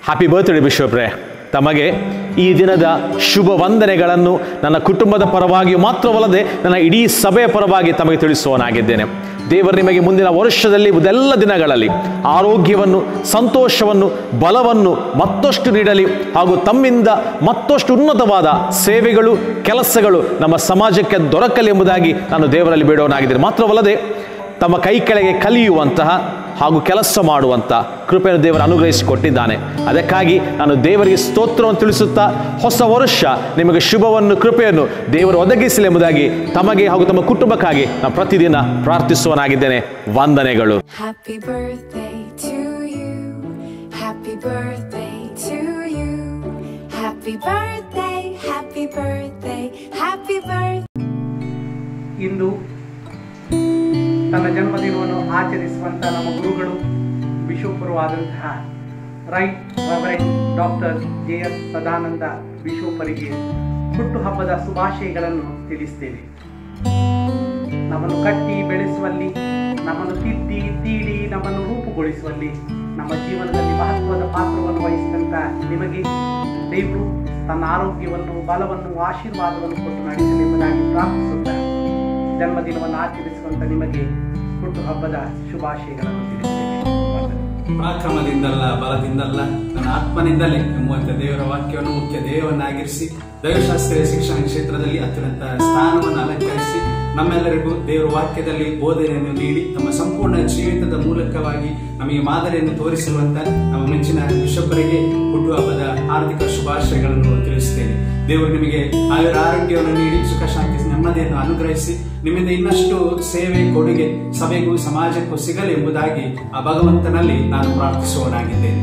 Happy birthday ಬಿಶ್ವಪ್ರೆ ತಮಗೆ ಈ ದಿನದ ಶುಭ ವಂದನೆಗಳನ್ನು ನನ್ನ ಕುಟುಂಬದ ಪರವಾಗಿ ಮಾತ್ರವಲ್ಲದೆ ನನ್ನ ಇಡೀ ಸಭೆಯ ಪರವಾಗಿ ತಮಗೆ ತಿಳಿಸುವನಾಗಿದ್ದೇನೆ ದೇವರು ನಿಮಗೆ ಮುಂದಿನ ವರ್ಷದಲ್ಲಿ ಇದೆಲ್ಲ ದಿನಗಳಲ್ಲಿ ಆರೋಗ್ಯವನ್ನು ಸಂತೋಷವನ್ನು ಬಲವನ್ನು ಮತ್ತಷ್ಟು ನೀಡಲಿ ಹಾಗೂ ತಮ್ಮಿಂದ ಮತ್ತಷ್ಟು ಉನ್ನತವಾದ ಸೇವೆಗಳು ಕೆಲಸಗಳು ನಮ್ಮ ಸಮಾಜಕ್ಕೆ ದೊರಕಲಿ ಎಂಬುದಾಗಿ ನಾನು ದೇವರಲ್ಲಿ ಬೇಡವನಾಗಿದ್ದೇನೆ ಮಾತ್ರವಲ್ಲದೆ ತಮ್ಮ ಕೈ ಕೆಳಗೆ ಕಲಿಯುವಂತಹ ಹಾಗೂ ಕೆಲಸ ಮಾಡುವಂಥ ಕೃಪೆಯನ್ನು ದೇವರು ಅನುಗ್ರಹಿಸಿಕೊಟ್ಟಿದ್ದಾನೆ ಅದಕ್ಕಾಗಿ ನಾನು ದೇವರಿಗೆ ಸ್ತೋತ್ರವನ್ನು ತಿಳಿಸುತ್ತಾ ಹೊಸ ವರ್ಷ ನಿಮಗೆ ಶುಭವನ್ನು ಕೃಪೆಯನ್ನು ದೇವರು ಒದಗಿಸಲಿ ಎಂಬುದಾಗಿ ತಮಗೆ ಹಾಗೂ ತಮ್ಮ ಕುಟುಂಬಕ್ಕಾಗಿ ನಾನು ಪ್ರತಿದಿನ ಪ್ರಾರ್ಥಿಸುವನಾಗಿದ್ದೇನೆ ವಂದನೆಗಳು Happy birthday to you. Happy birthday to you. Happy birthday, happy birthday, happy birthday. ಇಂದು ತನ್ನ ಜನ್ಮದಿನವನ್ನು ಆಚರಿಸುವಂಥ ನಮ್ಮ ಗುರುಗಳು ವಿಶ್ವಪುರವಾದಂತಹ right reverend doctor J S Sadananda ವಿಶ್ವಪರಿಗೆ ಹುಟ್ಟುಹಬ್ಬದ ಶುಭಾಶಯಗಳನ್ನು ತಿಳಿಸ್ತೇವೆ ನಮ್ಮನ್ನು ಕಟ್ಟಿ ಬೆಳೆಸುವಲ್ಲಿ ನಮ್ಮನ್ನು ತಿದ್ದಿ ತೀಡಿ ನಮ್ಮನ್ನು ರೂಪುಗೊಳಿಸುವಲ್ಲಿ ನಮ್ಮ ಜೀವನದಲ್ಲಿ ಮಹತ್ವದ ಪಾತ್ರವನ್ನು ವಹಿಸಿದಂಥ ನಿಮಗೆ ದೇವರು ತನ್ನ ಆರೋಗ್ಯವನ್ನು ಬಲವನ್ನು ಆಶೀರ್ವಾದವನ್ನು ಕೊಟ್ಟು ನಡೆಸಲಿ ಎಂಬುದಾಗಿ ಪ್ರಾರ್ಥಿಸುತ್ತಾರೆ ಜನ್ಮದಿನವನ್ನು ಆಚರಿಸುವಂತ ನಿಮಗೆ ಹುಟ್ಟುಹಬ್ಬದ ಶುಭಾಶಯಗಳನ್ನು ತಿಳಿಸ್ತೇವೆ ವಂದನೆ. ಪರಾಕ್ರಮದಿಂದಲ್ಲ ಬಲದಿಂದಲ್ಲ ನನ್ನ ಆತ್ಮನಿಂದಲೇ ಎಂಬುವಂತ ದೇವರ ವಾಕ್ಯವನ್ನು ಮುಖ್ಯ ಧ್ಯೇಯವನ್ನಾಗಿರಿಸಿ ದೈವಶಾಸ್ತ್ರೀಯ ಶಿಕ್ಷಣ ಕ್ಷೇತ್ರದಲ್ಲಿ ಅತ್ಯುನ್ನತ ಸ್ಥಾನವನ್ನು ಅಲಂಕರಿಸಿ ನಮ್ಮೆಲ್ಲರಿಗೂ ದೇವರ ವಾಕ್ಯದಲ್ಲಿ ಬೋಧನೆಯನ್ನು ನೀಡಿ ತಮ್ಮ ಸಂಪೂರ್ಣ ಜೀವಿತದ ಮೂಲಕವಾಗಿ ನಮಗೆ ಮಾದರಿಯನ್ನು ತೋರಿಸಿರುವಂತ ನಮ್ಮ ಮೆಚ್ಚಿನ ಬಿಷಪ್ಪರಿಗೆ ಹುಟ್ಟುಹಬ್ಬದ ಹಾರ್ದಿಕ ಶುಭಾಶಯಗಳನ್ನು ತಿಳಿಸುತ್ತೇನೆ ದೇವರು ನಿಮಗೆ ಆಯುರ ಆರೋಗ್ಯವನ್ನು ನೀಡಿ ಸುಖ ಶಾಂತಿ ನೆಮ್ಮದಿಯನ್ನು ಅನುಗ್ರಹಿಸಿ ನಿಮ್ಮಿಂದ ಇನ್ನಷ್ಟು ಸೇವೆ ಕೊಡುಗೆ ಸಭೆಗೂ ಸಮಾಜಕ್ಕೂ ಸಿಗಲಿ ಎಂಬುದಾಗಿ ಆ ಭಗವಂತನಲ್ಲಿ ನಾನು ಪ್ರಾರ್ಥಿಸುವನಾಗಿದ್ದೇನೆ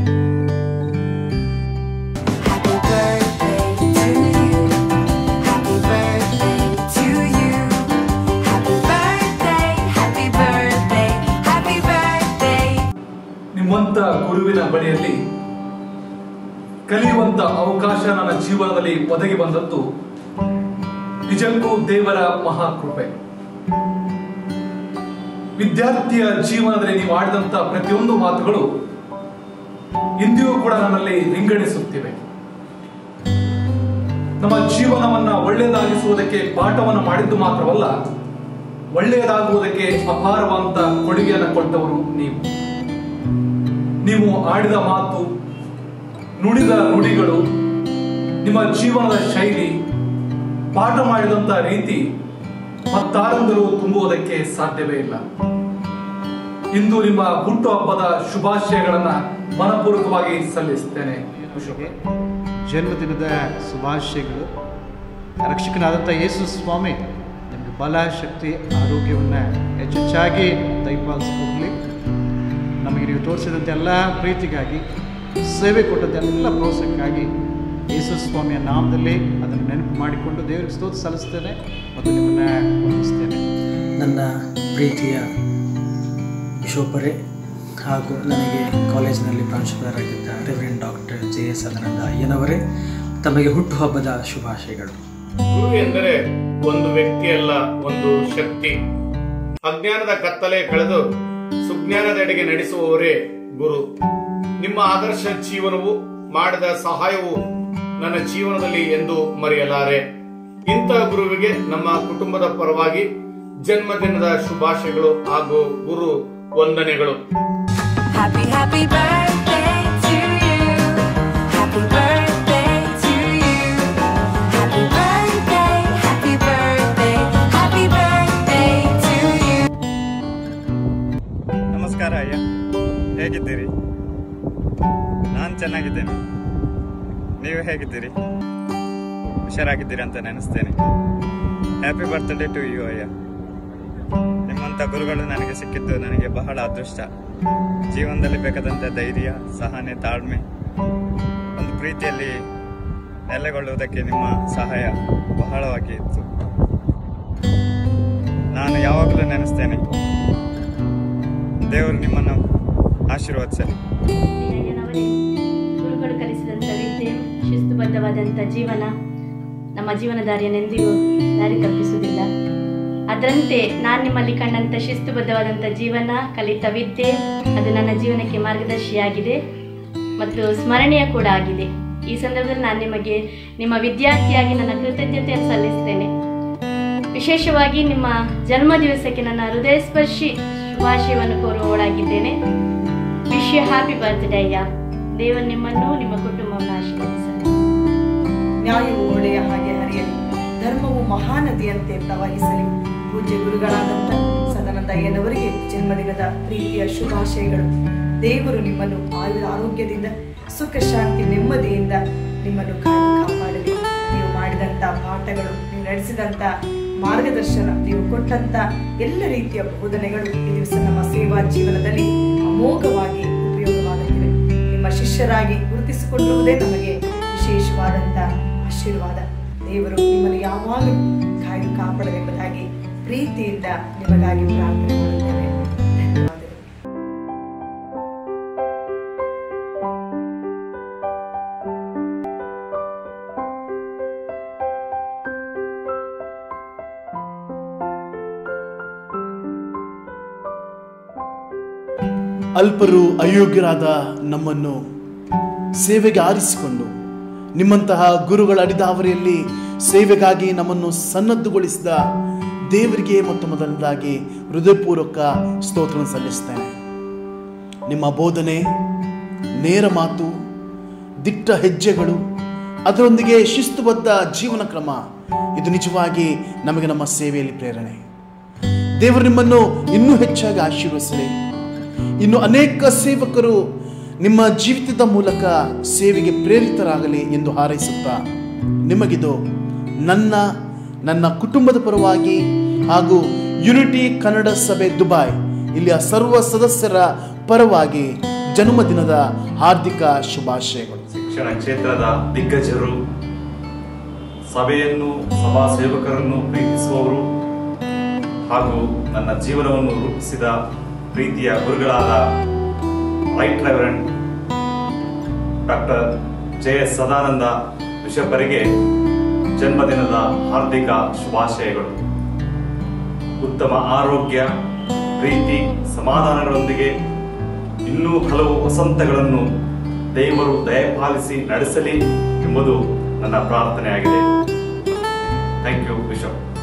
Happy birthday to you. Happy birthday to you. Happy birthday, happy birthday, happy birthday. ನಿಮ್ಮಂತ ಗುರುವಿನ ಬಳಿಯಲ್ಲಿ ಕಲಿಯುವಂತ ಅವಕಾಶ ನನ್ನ ಜೀವನದಲ್ಲಿ ಒದಗಿ ಬಂದದ್ದು ನಿಜಕ್ಕೂ ದೇವರ ಮಹಾಕೃಪೆ ವಿದ್ಯಾರ್ಥಿಯ ಜೀವನದಲ್ಲಿ ನೀವು ಆಡಿದಂತ ಪ್ರತಿಯೊಂದು ಮಾತುಗಳು ಇಂದಿಗೂ ಕೂಡ ನನ್ನಲ್ಲಿ ರಿಂಗಣಿಸುತ್ತಿವೆ ನಮ್ಮ ಜೀವನವನ್ನ ಒಳ್ಳೆಯದಾಗಿಸುವುದಕ್ಕೆ ಪಾಠವನ್ನು ಮಾಡಿದ್ದು ಮಾತ್ರವಲ್ಲ ಒಳ್ಳೆಯದಾಗುವುದಕ್ಕೆ ಅಪಾರವಾದಂತ ಕೊಡುಗೆಯನ್ನು ಕೊಟ್ಟವರು ನೀವು ನೀವು ಆಡಿದ ಮಾತು ನುಡಿದ ನುಡಿಗಳು ನಿಮ್ಮ ಜೀವನದ ಶೈಲಿ ಪಾಠ ಮಾಡಿದಂತ ರೀತಿ ಮತ್ತಾರಿಂದಲೂ ತುಂಬುವುದಕ್ಕೆ ಸಾಧ್ಯವೇ ಇಲ್ಲ ಇಂದು ನಿಮ್ಮ ಹುಟ್ಟುಹಬ್ಬದ ಶುಭಾಶಯಗಳನ್ನ ಮನಪೂರ್ವಕವಾಗಿ ಸಲ್ಲಿಸುತ್ತೇನೆ ಕುಶೋಕ ಜನ್ಮದಿನದ ಶುಭಾಶಯಗಳು ರಕ್ಷಕನಾದಂಥ ಯೇಸು ಸ್ವಾಮಿ ನಿಮಗೆ ಬಲ ಶಕ್ತಿ ಆರೋಗ್ಯವನ್ನು ಹೆಚ್ಚೆಚ್ಚಾಗಿ ದಯಪಾಲಿಸಿಕೊಡಲಿ ನಮಗೆ ನೀವು ತೋರಿಸಿದಂಥ ಎಲ್ಲ ಪ್ರೀತಿಗಾಗಿ ಸೇವೆ ಕೊಟ್ಟದ್ದೆಲ್ಲ ಪ್ರೋತ್ಸಾಹಕ್ಕಾಗಿ ಯೇಸು ಸ್ವಾಮಿಯ ನಾಮದಲ್ಲಿ ಅದನ್ನು ನೆನಪು ಮಾಡಿಕೊಂಡು ದೇವರಿಗೆ ಸ್ತೋತ್ರ ಸಲ್ಲಿಸ್ತೇನೆ ಮತ್ತು ನಿಮ್ಮನ್ನು ವಂದಿಸ್ತೇನೆ ನನ್ನ ಪ್ರೀತಿಯ ಬಿಷೋಪರೇ ಹಾಗೂ ನನಗೆ ಕಾಲೇಜಿನಲ್ಲಿ ಪ್ರಾಂಶುಪಾಲರಾಗಿದ್ದ reverend doctor J S Sadananda ಅಯ್ಯನವರೇ ತಮಗೆ ಹುಟ್ಟುಹಬ್ಬದ ಶುಭಾಶಯಗಳು ಗುರು ಎಂದರೆ ಒಂದು ವ್ಯಕ್ತಿಯಲ್ಲ ಒಂದು ಶಕ್ತಿ ಅಜ್ಞಾನದ ಕತ್ತಲೆ ಕಳೆದು ಸುಜ್ಞಾನದೆಡೆಗೆ ನಡೆಸುವವರೇ ಗುರು ನಿಮ್ಮ ಆದರ್ಶ ಜೀವನವು ಮಾಡಿದ ಸಹಾಯವು ನನ್ನ ಜೀವನದಲ್ಲಿ ಎಂದು ಮರೆಯಲಾರೆ ಇಂತಹ ಗುರುವಿಗೆ ನಮ್ಮ ಕುಟುಂಬದ ಪರವಾಗಿ ಜನ್ಮದಿನದ ಶುಭಾಶಯಗಳು ಹಾಗೂ ಗುರು ವಂದನೆಗಳು Happy, happy birthday to you. Happy birthday to you. Happy birthday, happy birthday, happy birthday to you. ನಮಸ್ಕಾರ ಅಯ್ಯ ಹೇಗಿದ್ದೀರಿ ನಾನು ಚೆನ್ನಾಗಿದ್ದೇನೆ ನೀವು ಹೇಗಿದ್ದೀರಿ ಹುಷಾರಾಗಿದ್ದೀರಿ ಅಂತ ನೆನೆಸ್ತೇನೆ ಹ್ಯಾಪಿ ಬರ್ತ್ಡೇ ಟು ಯು ಅಯ್ಯ ನಿಮ್ಮಂಥ ಗುರುಗಳು ನನಗೆ ಸಿಕ್ಕಿದ್ದು ನನಗೆ ಬಹಳ ಅದೃಷ್ಟ ಜೀವನದಲ್ಲಿ ಬೇಕಾದಂಥ ಧೈರ್ಯ ಸಹನೆ ತಾಳ್ಮೆ ಒಂದು ಪ್ರೀತಿಯಲ್ಲಿ ನೆಲೆಗೊಳ್ಳುವುದಕ್ಕೆ ನಿಮ್ಮ ಸಹಾಯ ಬಹಳವಾಗಿ ಇತ್ತು ನಾನು ಯಾವಾಗಲೂ ನೆನೆಸ್ತೇನೆ ದೇವರು ನಿಮ್ಮನ್ನು ಆಶೀರ್ವದಿಸಲಿ ದಿನದಿನವೇ ಗುರುಗಳು ಕಲಿಸಿದಂಥ ವಿದ್ಯೆ ಶಿಸ್ತುಬದ್ಧವಾದಂಥ ಜೀವನ ನಮ್ಮ ಜೀವನ ದಾರಿಯನ್ನೆಂದಿಗೂ ದಾರಿ ತಪ್ಪಿಸುವುದಿಲ್ಲ ಅದರಂತೆ ನಾನು ನಿಮ್ಮಲ್ಲಿ ಕಂಡಂಥ ಶಿಸ್ತುಬದ್ಧವಾದಂಥ ಜೀವನ ಕಲಿತ ವಿದ್ಯೆ ಅದು ನನ್ನ ಜೀವನಕ್ಕೆ ಮಾರ್ಗದರ್ಶಿಯಾಗಿದೆ ಮತ್ತು ಸ್ಮರಣೀಯ ಕೂಡ ಆಗಿದೆ ಈ ಸಂದರ್ಭದಲ್ಲಿ ನಾನು ನಿಮಗೆ ನಿಮ್ಮ ವಿದ್ಯಾರ್ಥಿಯಾಗಿ ನನ್ನ ಕೃತಜ್ಞತೆಯನ್ನು ಸಲ್ಲಿಸ್ತೇನೆ ವಿಶೇಷವಾಗಿ ನಿಮ್ಮ ಜನ್ಮ ದಿವಸಕ್ಕೆ ನನ್ನ ಹೃದಯ ಸ್ಪರ್ಶಿ ಶುಭಾಶಯವನ್ನು ಕೋರುವವಳಾಗಿದ್ದೇನೆ ವಿಶ್ ಯು ಹ್ಯಾಪಿ ಬರ್ತ್ಡೇ ಅಯ್ಯ ದೇವರು ನಿಮ್ಮನ್ನು ನಿಮ್ಮ ಕುಟುಂಬವನ್ನು ಆಶೀರ್ವದಿಸಲಿ ನ್ಯಾಯವು ಒಡೆಯ ಹಾಗೆ ಹರಿಯಲಿ ಧರ್ಮವು ಮಹಾನದಿಯಂತೆ ಪ್ರವಹಿಸಲಿ ಪೂಜ್ಯ ಗುರುಗಳಾದಂಥ ಸದಾನಂದ ಅಯ್ಯನವರಿಗೆ ಜನ್ಮದಿನದ ಪ್ರೀತಿಯ ಶುಭಾಶಯಗಳು ದೇವರು ನಿಮ್ಮನ್ನು ಆಯುರ ಆರೋಗ್ಯದಿಂದ ಸುಖ ಶಾಂತಿ ನೆಮ್ಮದಿಯಿಂದ ನಿಮ್ಮನ್ನು ಕಾದು ಕಾಪಾಡಲಿ ನೀವು ಮಾಡಿದಂಥ ಪಾಠಗಳು ನೀವು ನಡೆಸಿದಂಥ ಮಾರ್ಗದರ್ಶನ ನೀವು ಕೊಟ್ಟಂತ ಎಲ್ಲ ರೀತಿಯ ಬೋಧನೆಗಳು ಈ ದಿವಸ ನಮ್ಮ ಸೇವಾ ಜೀವನದಲ್ಲಿ ಅಮೋಘವಾಗಿ ಉಪಯೋಗವಾಗುತ್ತಿವೆ ನಿಮ್ಮ ಶಿಷ್ಯರಾಗಿ ಗುರುತಿಸಿಕೊಂಡಿರುವುದೇ ನಮಗೆ ವಿಶೇಷವಾದಂಥ ಆಶೀರ್ವಾದ ದೇವರು ನಿಮ್ಮನ್ನು ಯಾವಾಗಲೂ ಕಾಯ್ದು ಕಾಪಾಡಲೆಂಬುದಾಗಿ ಪ್ರೀತಿಯಿಂದ ನಿಮಗಾಗಿ ಪ್ರಾರ್ಥನೆ ಮಾಡುತ್ತೇವೆ ಧನ್ಯವಾದಗಳು ಅಲ್ಪರು ಅಯೋಗ್ಯರಾದ ನಮ್ಮನ್ನು ಸೇವೆಗೆ ಆರಿಸಿಕೊಂಡು ನಿಮ್ಮಂತಹ ಗುರುಗಳ ಅಡಿದಾವರಿಯಲ್ಲಿ ಸೇವೆಗಾಗಿ ನಮ್ಮನ್ನು ಸನ್ನದ್ಧಗೊಳಿಸಿದ ದೇವರಿಗೆ ಮೊತ್ತ ಮೊದಲದಾಗಿ ಹೃದಯಪೂರ್ವಕ ಸ್ತೋತ್ರ ಸಲ್ಲಿಸ್ತೇನೆ ನಿಮ್ಮ ಬೋಧನೆ ನೇರ ಮಾತು ದಿಟ್ಟ ಹೆಜ್ಜೆಗಳು ಅದರೊಂದಿಗೆ ಶಿಸ್ತುಬದ್ಧ ಜೀವನ ಕ್ರಮ ಇದು ನಿಜವಾಗಿ ನಮಗೆ ನಮ್ಮ ಸೇವೆಯಲ್ಲಿ ಪ್ರೇರಣೆ ದೇವರು ನಿಮ್ಮನ್ನು ಇನ್ನೂ ಹೆಚ್ಚಾಗಿ ಆಶೀರ್ವದಿಸಲಿ ಇನ್ನು ಅನೇಕ ಸೇವಕರು ನಿಮ್ಮ ಜೀವಿತದ ಮೂಲಕ ಸೇವೆಗೆ ಪ್ರೇರಿತರಾಗಲಿ ಎಂದು ಹಾರೈಸುತ್ತಾ ನಿಮಗಿದು ನನ್ನ ನನ್ನ ಕುಟುಂಬದ ಪರವಾಗಿ ಹಾಗೂ ಯುನಿಟಿ ಕನ್ನಡ ಸಭೆ ದುಬೈ ಇಲ್ಲಿಯ ಸರ್ವ ಸದಸ್ಯರ ಪರವಾಗಿ ಜನ್ಮದಿನದ ಹಾರ್ದಿಕ ಶುಭಾಶಯಗಳು ಶಿಕ್ಷಣ ಕ್ಷೇತ್ರದ ದಿಗ್ಗಜರು ಸಭೆಯನ್ನು ಸಭಾ ಸೇವಕರನ್ನು ಪ್ರೀತಿಸುವವರು ಹಾಗೂ ನನ್ನ ಜೀವನವನ್ನು ರೂಪಿಸಿದ ಪ್ರೀತಿಯ ಗುರುಗಳಾದ right reverend doctor J S Sadananda ಬಿಷಪ್ಪರಿಗೆ ಜನ್ಮದಿನದ ಹಾರ್ದಿಕ ಶುಭಾಶಯಗಳು ಉತ್ತಮ ಆರೋಗ್ಯ ಪ್ರೀತಿ ಸಮಾಧಾನಗಳೊಂದಿಗೆ ಇನ್ನೂ ಹಲವು ವಸಂತಗಳನ್ನು ದೇವರು ದಯಪಾಲಿಸಿ ನಡೆಸಲಿ ಎಂಬುದು ನನ್ನ ಪ್ರಾರ್ಥನೆಯಾಗಿದೆ ಥ್ಯಾಂಕ್ ಯು ಬಿಷಪ್